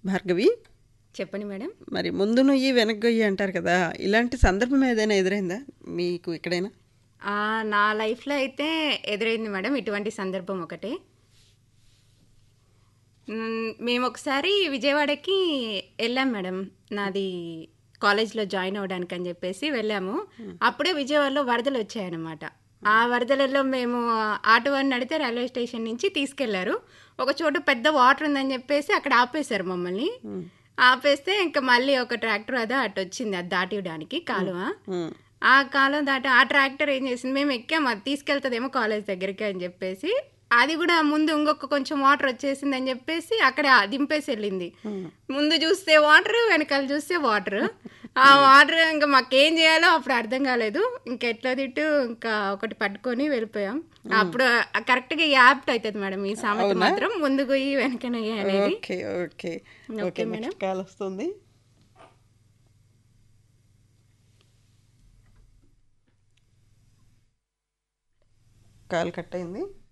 భార్గవి చెప్పండి మేడం మరి ముందు నుయ్యి వెనక్కి గొయ్యి అంటారు కదా ఇలాంటి సందర్భం ఏదైనా ఎదురైందా మీకు ఎక్కడైనా ఆ, నా లైఫ్లో అయితే ఎదురైంది మేడం ఇటువంటి సందర్భం ఒకటే మ్, మేము ఒకసారి విజయవాడకి వెళ్ళాం మేడం నాది కాలేజ్లో జాయిన్ అవ్వడానికి అని చెప్పేసి వెళ్ళాము అప్పుడే విజయవాడలో వరదలు వచ్చాయన్నమాట ఆ వరదలలో మేము ఆటో అని నడితే రైల్వే స్టేషన్ నుంచి తీసుకెళ్లారు ఒక చోట పెద్ద వాటర్ ఉందని చెప్పేసి అక్కడ ఆపేశారు మమ్మల్ని ఆపేస్తే ఇంకా మళ్ళీ ఒక ట్రాక్టర్ అదా అటు వచ్చింది అది దాటివ్వడానికి కాలువ ఉమ్, ఆ కాలం దాటి ఆ ట్రాక్టర్ ఏం చేసింది మేము ఎక్కాము అది తీసుకెళ్తుందేమో కాలేజ్ దగ్గరికి అని చెప్పేసి అది కూడా ముందు ఇంకొక కొంచెం వాటర్ వచ్చేసింది అని చెప్పేసి అక్కడ దింపేసి వెళ్ళింది ముందు చూస్తే వాటర్ వెనకాల చూస్తే వాటర్ ఆ వాటర్ ఇంకా మాకేం చేయాలో అప్పుడు అర్థం కాలేదు ఇంకా ఎట్లా తిట్టు ఇంకా ఒకటి పట్టుకొని వెళ్ళిపోయాం అప్పుడు కరెక్ట్గా యాప్ట్ అవుతుంది మేడం ఈ సామెత మాత్రం ముందు పోయి వెనకనే అనేది okay okay okay next call వస్తుంది కాల్ కట్ అయింది